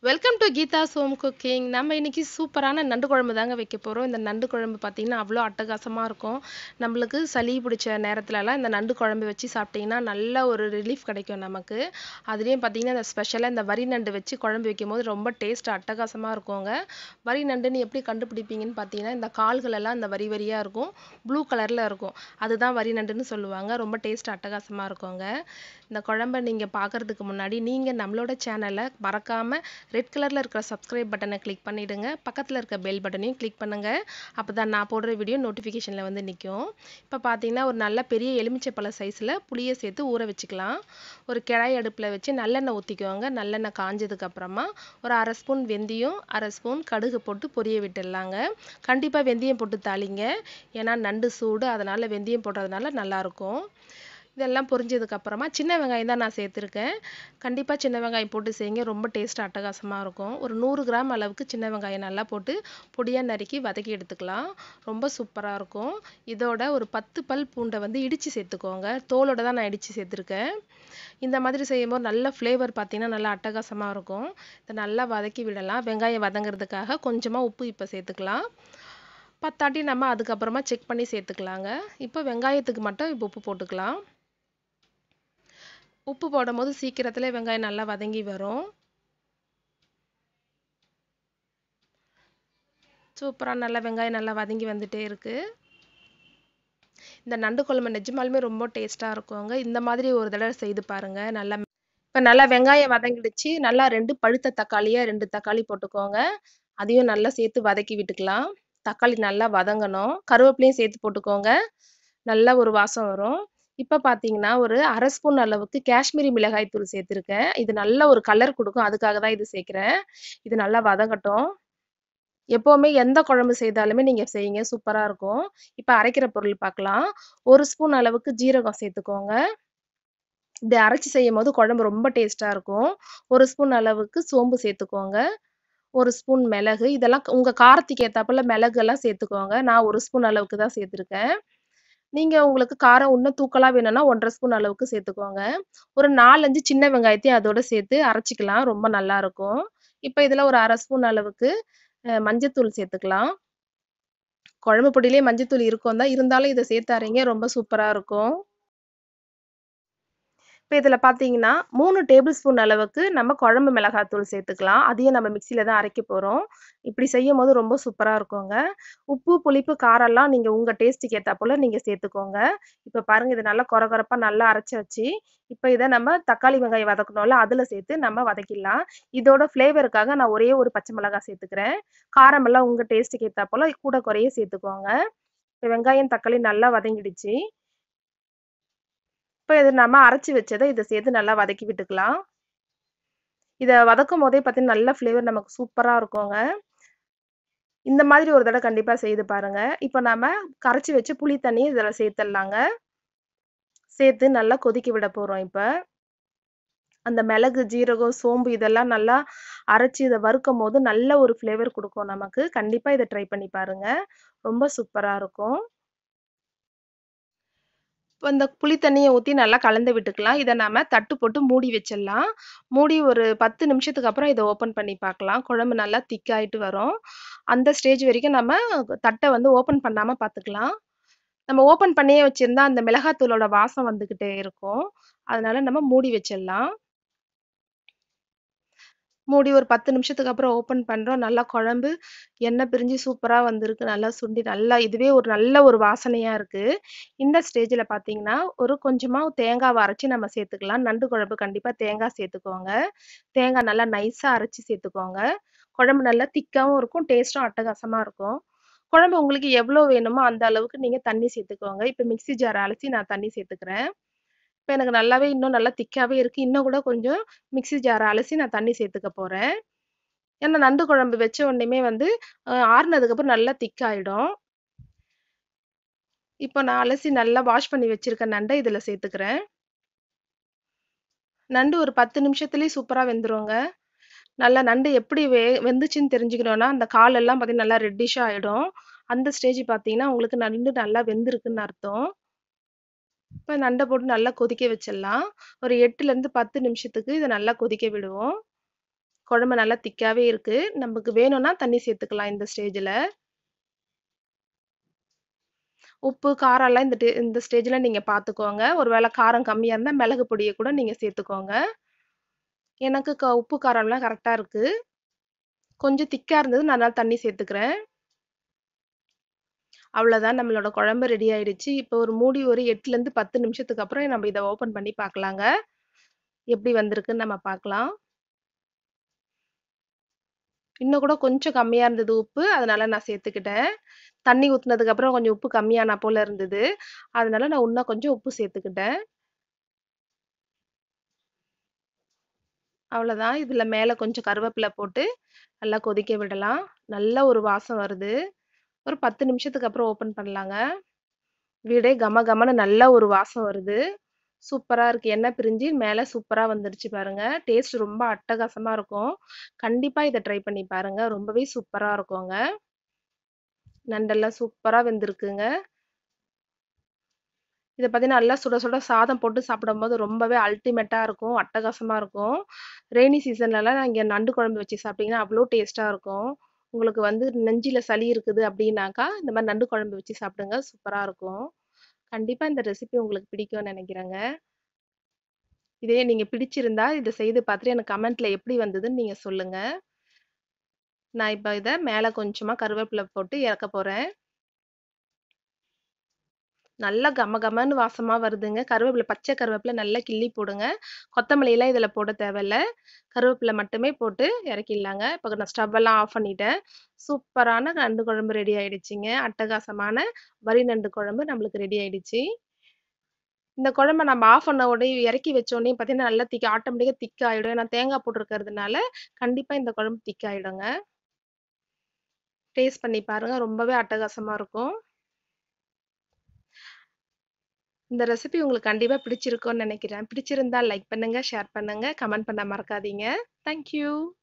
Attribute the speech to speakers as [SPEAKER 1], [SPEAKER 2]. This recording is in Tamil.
[SPEAKER 1] Welcome to Geetha's home cooking நம்ம இன்னைக்கு சூப்பரான நண்டு குழம்பு தாங்க வைக்க போகிறோம் இந்த நண்டு குழம்பு பார்த்தீங்கன்னா அவ்வளோ அட்டகாசமாக இருக்கும் நம்மளுக்கு சளி பிடிச்ச நேரத்துலலாம் இந்த நண்டு குழம்பு வச்சு சாப்பிட்டிங்கன்னா நல்ல ஒரு ரிலீஃப் கிடைக்கும் நமக்கு அதுலேயும் பார்த்தீங்கன்னா இந்த ஸ்பெஷலாக இந்த வரி நண்டு வச்சு குழம்பு வைக்கும் போது ரொம்ப டேஸ்ட் அட்டகாசமாக இருக்குங்க வரி நண்டுன்னு எப்படி கண்டுபிடிப்பீங்கன்னு பார்த்தீங்கன்னா இந்த கால்கள் எல்லாம் இந்த வரி வரியாக இருக்கும் ப்ளூ கலரில் இருக்கும் அதுதான் வரி நண்டுன்னு சொல்லுவாங்க ரொம்ப டேஸ்ட் அட்டகாசமாக இருக்குங்க இந்த குழம்பை நீங்கள் பார்க்குறதுக்கு முன்னாடி நீங்கள் நம்மளோட சேனலை மறக்காமல் ரெட் கலரில் இருக்கிற சப்ஸ்கிரைப் பட்டனை கிளிக் பண்ணிவிடுங்க பக்கத்தில் இருக்க பெல் பட்டனையும் கிளிக் பண்ணுங்கள் அப்போ தான் நான் போடுற வீடியோ நோட்டிஃபிகேஷனில் வந்து நிற்கும் இப்போ பார்த்தீங்கன்னா ஒரு நல்ல பெரிய எலுமிச்சைப்பழ சைஸில் புளியை சேர்த்து ஊற வச்சுக்கலாம் ஒரு கிழாய் அடுப்பில் வச்சு நல்லெண்ணெய் ஊற்றிக்கோங்க நல்லெண்ணெய் காஞ்சதுக்கப்புறமா ஒரு அரை ஸ்பூன் வெந்தயம் அரை ஸ்பூன் கடுகு போட்டு பொரிய விட்டுடலாங்க கண்டிப்பாக வெந்தயம் போட்டு தாளிங்க ஏன்னா நண்டு சூடு அதனால் வெந்தயம் போடுறதுனால நல்லாயிருக்கும் இதெல்லாம் பொரிஞ்சதுக்கப்புறமா சின்ன வெங்காயம் தான் நான் சேர்த்துருக்கேன் கண்டிப்பாக சின்ன வெங்காயம் போட்டு செய்யுங்க ரொம்ப டேஸ்ட் அட்டகாசமாக இருக்கும் ஒரு நூறு கிராம் அளவுக்கு சின்ன வெங்காயம் நல்லா போட்டு பொடியாக நறுக்கி வதக்கி எடுத்துக்கலாம் ரொம்ப சூப்பராக இருக்கும் இதோட ஒரு பத்து பல் பூண்டை வந்து இடித்து சேர்த்துக்கோங்க தோலோட தான் நான் இடித்து சேர்த்துருக்கேன் இந்த மாதிரி செய்யும்போது நல்ல ஃப்ளேவர் பார்த்தீங்கன்னா நல்லா அட்டகாசமாக இருக்கும் இதை நல்லா வதக்கி விடலாம் வெங்காயம் வதங்கிறதுக்காக கொஞ்சமாக உப்பு இப்போ சேர்த்துக்கலாம் பத்தாட்டி நம்ம அதுக்கப்புறமா செக் பண்ணி சேர்த்துக்கலாங்க இப்போ வெங்காயத்துக்கு மட்டும் இப்போ உப்பு போட்டுக்கலாம் உப்பு போடும் போது சீக்கிரத்தில் வெங்காயம் நல்லா வதங்கி வரும் சூப்பராக நல்லா வெங்காயம் நல்லா வதங்கி வந்துட்டே இருக்குது இந்த நண்டு குழம்பு நிஜமாலுமே ரொம்ப டேஸ்ட்டாக இருக்குங்க இந்த மாதிரி ஒரு தடவை செய்து பாருங்கள் நல்லா இப்போ நல்லா வெங்காயம் வதங்கிடுச்சு நல்லா ரெண்டு பழுத்த தக்காளியாக ரெண்டு தக்காளி போட்டுக்கோங்க அதையும் நல்லா சேர்த்து வதக்கி விட்டுக்கலாம் தக்காளி நல்லா வதங்கணும் கருவேப்பிலையும் சேர்த்து போட்டுக்கோங்க நல்ல ஒரு வாசம் வரும் இப்போ பார்த்தீங்கன்னா ஒரு அரை ஸ்பூன் அளவுக்கு காஷ்மீரி மிளகாய் தூள் சேர்த்துருக்கேன் இது நல்ல ஒரு கலர் கொடுக்கும் அதுக்காக தான் இது சேர்க்குறேன் இது நல்லா வதங்கட்டும் எப்போவுமே எந்த குழம்பு செய்தாலுமே நீங்கள் செய்யுங்க சூப்பராக இருக்கும் இப்போ அரைக்கிற பொருள் பார்க்கலாம் ஒரு ஸ்பூன் அளவுக்கு ஜீரகம் சேர்த்துக்கோங்க இப்படி அரைச்சி செய்யும் போது குழம்பு ரொம்ப டேஸ்ட்டாக இருக்கும் ஒரு ஸ்பூன் அளவுக்கு சோம்பு சேர்த்துக்கோங்க ஒரு ஸ்பூன் மிளகு இதெல்லாம் உங்கள் காரத்துக்கு ஏற்றாப்புல மிளகு எல்லாம் சேர்த்துக்கோங்க நான் ஒரு ஸ்பூன் அளவுக்கு தான் சேர்த்துருக்கேன் நீங்கள் உங்களுக்கு காரம் இன்னும் தூக்கலாக வேணும்னா ஒன்றரை ஸ்பூன் அளவுக்கு சேர்த்துக்கோங்க ஒரு நாலஞ்சு சின்ன வெங்காயத்தையும் அதோட சேர்த்து அரைச்சிக்கலாம் ரொம்ப நல்லாயிருக்கும் இப்போ இதில் ஒரு அரை ஸ்பூன் அளவுக்கு மஞ்சத்தூள் சேர்த்துக்கலாம் குழம்பு பொடியிலே மஞ்சத்தூள் இருக்கும் தான் இருந்தாலும் இதை சேர்த்து அரைங்க ரொம்ப சூப்பராக இருக்கும் இப்போ இதில் பார்த்தீங்கன்னா மூணு டேபிள் ஸ்பூன் அளவுக்கு நம்ம குழம்பு மிளகாத்தூள் சேர்த்துக்கலாம் அதையும் நம்ம மிக்சியில் தான் அரைக்க போகிறோம் இப்படி செய்யும் போது ரொம்ப சூப்பராக இருக்குங்க உப்பு புளிப்பு காரம்லாம் நீங்கள் உங்கள் டேஸ்ட்டுக்கு ஏற்றா போல் நீங்கள் சேர்த்துக்கோங்க இப்போ பாருங்கள் இது நல்லா குறை குறைப்பாக நல்லா அரைச்சி வச்சு இப்போ இதை நம்ம தக்காளி வெங்காயம் வதக்கணும்ல அதில் சேர்த்து நம்ம வதக்கிடலாம் இதோட ஃப்ளேவருக்காக நான் ஒரே ஒரு பச்சை மிளகாய் சேர்த்துக்கிறேன் காரமெல்லாம் உங்கள் டேஸ்ட்டுக்கு ஏற்றா போல் கூட குறைய சேர்த்துக்கோங்க இப்போ வெங்காயம் தக்காளி நல்லா வதங்கிடுச்சு இப்போ இது நம்ம அரைச்சி வச்சதை இதை சேர்த்து நல்லா வதக்கி விட்டுக்கலாம் இதை வதக்கும் போதே பார்த்தீங்கன்னா நல்ல ஃப்ளேவர் நமக்கு சூப்பராக இருக்குங்க இந்த மாதிரி ஒரு தடவை கண்டிப்பாக செய்து பாருங்க இப்போ நம்ம கரைச்சி வச்சு புளி தண்ணி இதில் சேர்த்துடலாங்க சேர்த்து நல்லா கொதிக்க விட போகிறோம் இப்போ அந்த மிளகு ஜீரகம் சோம்பு இதெல்லாம் நல்லா அரைச்சி இதை வறுக்கும் போது நல்ல ஒரு ஃப்ளேவர் கொடுக்கும் நமக்கு கண்டிப்பாக இதை ட்ரை பண்ணி பாருங்க ரொம்ப சூப்பராக இருக்கும் இப்போ இந்த புளி தண்ணியை ஊற்றி நல்லா கலந்து விட்டுக்கலாம் இதை நம்ம தட்டு போட்டு மூடி வச்சிடலாம் மூடி ஒரு பத்து நிமிஷத்துக்கு அப்புறம் இதை ஓப்பன் பண்ணி பார்க்கலாம் குழம்பு நல்லா திக்காயிட்டு வரும் அந்த ஸ்டேஜ் வரைக்கும் நம்ம தட்டை வந்து ஓப்பன் பண்ணாமல் பார்த்துக்கலாம் நம்ம ஓப்பன் பண்ணியே வச்சுருந்தா அந்த மிளகாத்தூளோட வாசம் வந்துக்கிட்டே இருக்கும் அதனால நம்ம மூடி வச்சிடலாம் மூடி ஒரு பத்து நிமிஷத்துக்கு அப்புறம் ஓப்பன் பண்ணுறோம் நல்லா குழம்பு எண்ணெய் பிரிஞ்சு சூப்பராக வந்திருக்கு நல்லா சுண்டி நல்லா இதுவே ஒரு நல்ல ஒரு வாசனையாக இருக்குது இந்த ஸ்டேஜில் பார்த்தீங்கன்னா ஒரு கொஞ்சமாக தேங்காவை அரைச்சி நம்ம சேர்த்துக்கலாம் நண்டு குழம்பு கண்டிப்பாக தேங்காய் சேர்த்துக்கோங்க தேங்காய் நல்லா நைஸாக அரைச்சி சேர்த்துக்கோங்க குழம்பு நல்லா திக்காகவும் இருக்கும் டேஸ்ட்டும் அட்டகாசமாக இருக்கும் குழம்பு உங்களுக்கு எவ்வளோ வேணுமோ அந்த அளவுக்கு நீங்கள் தண்ணி சேர்த்துக்கோங்க இப்போ மிக்சி ஜார் அலசி நான் தண்ணி சேர்த்துக்கிறேன் இப்போ எனக்கு நல்லாவே இன்னும் நல்லா திக்காகவே இருக்குது இன்னும் கூட கொஞ்சம் மிக்சி ஜாரை அலசி நான் தண்ணி சேர்த்துக்க போகிறேன் ஏன்னா நண்டு குழம்பு வச்ச உடனேமே வந்து ஆறுனதுக்கப்புறம் நல்லா திக்காயிடும் இப்போ நான் அலசி நல்லா வாஷ் பண்ணி வச்சுருக்க நண்டை இதில் சேர்த்துக்கிறேன் நண்டு ஒரு பத்து நிமிஷத்துலேயே சூப்பராக வெந்துருங்க நல்லா நண்டு எப்படி வே வெந்துச்சுன்னு தெரிஞ்சுக்கணும்னா அந்த கால் எல்லாம் பார்த்தீங்கன்னா நல்லா ரெட்டிஷாக ஆகிடும் அந்த ஸ்டேஜ் பார்த்தீங்கன்னா உங்களுக்கு நண்டு நல்லா வெந்திருக்குன்னு அர்த்தம் இப்போ நண்டை போட்டு நல்லா கொதிக்க வச்சிடலாம் ஒரு எட்டுலேருந்து பத்து நிமிஷத்துக்கு இதை நல்லா கொதிக்க விடுவோம் குழம்பு நல்லா திக்காவே இருக்கு. நமக்கு வேணும்னா தண்ணி சேர்த்துக்கலாம் இந்த ஸ்டேஜ்ல. உப்பு, காரம்லாம் இந்த டே இந்த ஸ்டேஜ்ல நீங்க பார்த்துக்கோங்க. ஒரு வேள காரம் கம்மியா இருந்தா மிளகு பொடிய கூட நீங்க சேர்த்துக்கோங்க. எனக்கு க உப்பு, காரம்லாம் கரெக்ட்டா இருக்கு. கொஞ்சம் திக்கா இருந்தது. நான் அதனால தண்ணி சேர்த்துக்கிறேன். அவ்வளோதான் நம்மளோட குழம்பு ரெடி ஆயிடுச்சு. இப்போ ஒரு மூடி ஒரு 8லருந்து 10 நிமிஷத்துக்கு அப்புறம் நம்ம இத ஓப்பன் பண்ணி பார்க்கலாங்க. எப்படி வந்திருக்குன்னு நம்ம பார்க்கலாம். இன்னும் கூட கொஞ்சம் கம்மியா இருந்தது உப்பு. அதனால நான் சேர்த்துக்கிட்டேன். தண்ணி ஊத்துனதுக்கு அப்புறம் கொஞ்சம் உப்பு கம்மியானா போல இருந்தது. அதனால நான் இன்னும் கொஞ்சம் உப்பு சேர்த்துக்கிட்டேன். அவ்வளோதான். இதுல மேல கொஞ்சம் கருவேப்பில போட்டு நல்லா கொதிக்க விடலாம். நல்ல ஒரு வாசம் வருது. ஒரு 10 நிமிஷத்துக்கு அப்புறம் ஓப்பன் பண்ணலாங்க. வீடே கம கமன்னு நல்ல ஒரு வாசம் வருது. சூப்பரா இருக்கு. எண்ணெய் பிரிஞ்சு மேல சூப்பரா வந்துருச்சு பாருங்க. டேஸ்ட் ரொம்ப அட்டகாசமா இருக்கும். கண்டிப்பா இத ட்ரை பண்ணி பாருங்க. ரொம்பவே சூப்பரா இருக்குங்க. நண்டெல்லாம் சூப்பரா வெந்திருக்குங்க. இத பார்த்தீங்கன்னா, நல்லா சுட சுட சாதம் போட்டு சாப்பிடும்போது ரொம்பவே அல்டிமேட்டா இருக்கும். அட்டகாசமா இருக்கும். ரெய்னி சீசன்லலாம் இங்க நண்டு குழம்பு வச்சு சாப்பிட்டீங்கன்னா, அவ்ளோ டேஸ்ட்டா இருக்கும். உங்களுக்கு வந்து நெஞ்சில சளி இருக்குது அப்டின்னாக்கா, இந்த மாரி நண்டு குழம்பு வச்சு சாப்பிடுங்க. சூப்பரா இருக்கும். கண்டிப்பா இந்த ரெசிபி உங்களுக்கு பிடிக்கும்னு நெனைக்கிறேங்க. இதே நீங்க பிடிச்சிருந்தா, இத செய்து பார்த்துட்டு எனக்கு கமெண்ட்ல எப்படி வந்ததுன்னு நீங்க சொல்லுங்க. நான் இப்ப இத மேல கொஞ்சமா கருவேப்பில போட்டு இறக்க போறேன். நல்லா கம கமன்னு வாசமா வருதுங்க. கருவேப்பில பச்சை கருவேப்பில நல்லா கிள்ளி போடுங்க. கொத்தமல்லிலாம் இதுல போட தேவையில்ல. கருவேப்பில மட்டுமே போட்டு இறக்கிடலாங்க. இப்ப நான் ஸ்டவ் எல்லாம் ஆஃப் பண்ணிட்டேன். சூப்பரான நண்டு குழம்பு ரெடி ஆயிடுச்சுங்க. அட்டகாசமான வரி நண்டு குழம்பு நம்மளுக்கு ரெடி ஆயிடுச்சு. இந்த குழம்ப நம்ம ஆஃப் பண்ண உடனே இறக்கி வச்ச உடனே பார்த்தீங்கன்னா, நல்லா திக் ஆட்டோமேட்டிக்கா திக் ஆயிடும். ஏன்னா தேங்காய் போட்டிருக்கிறதுனால, கண்டிப்பா இந்த குழம்பு திக் ஆயிடுங்க. டேஸ்ட் பண்ணி பாருங்க. ரொம்பவே அட்டகாசமா இருக்கும். இந்த ரெசிபி உங்களுக்கு கண்டிப்பா பிடிச்சிருக்கும்னு நெனைக்கிறேன். பிடிச்சிருந்தா லைக் பண்ணுங்க, ஷேர் பண்ணுங்க, கமெண்ட் பண்ண மறக்காதீங்க. Thank you.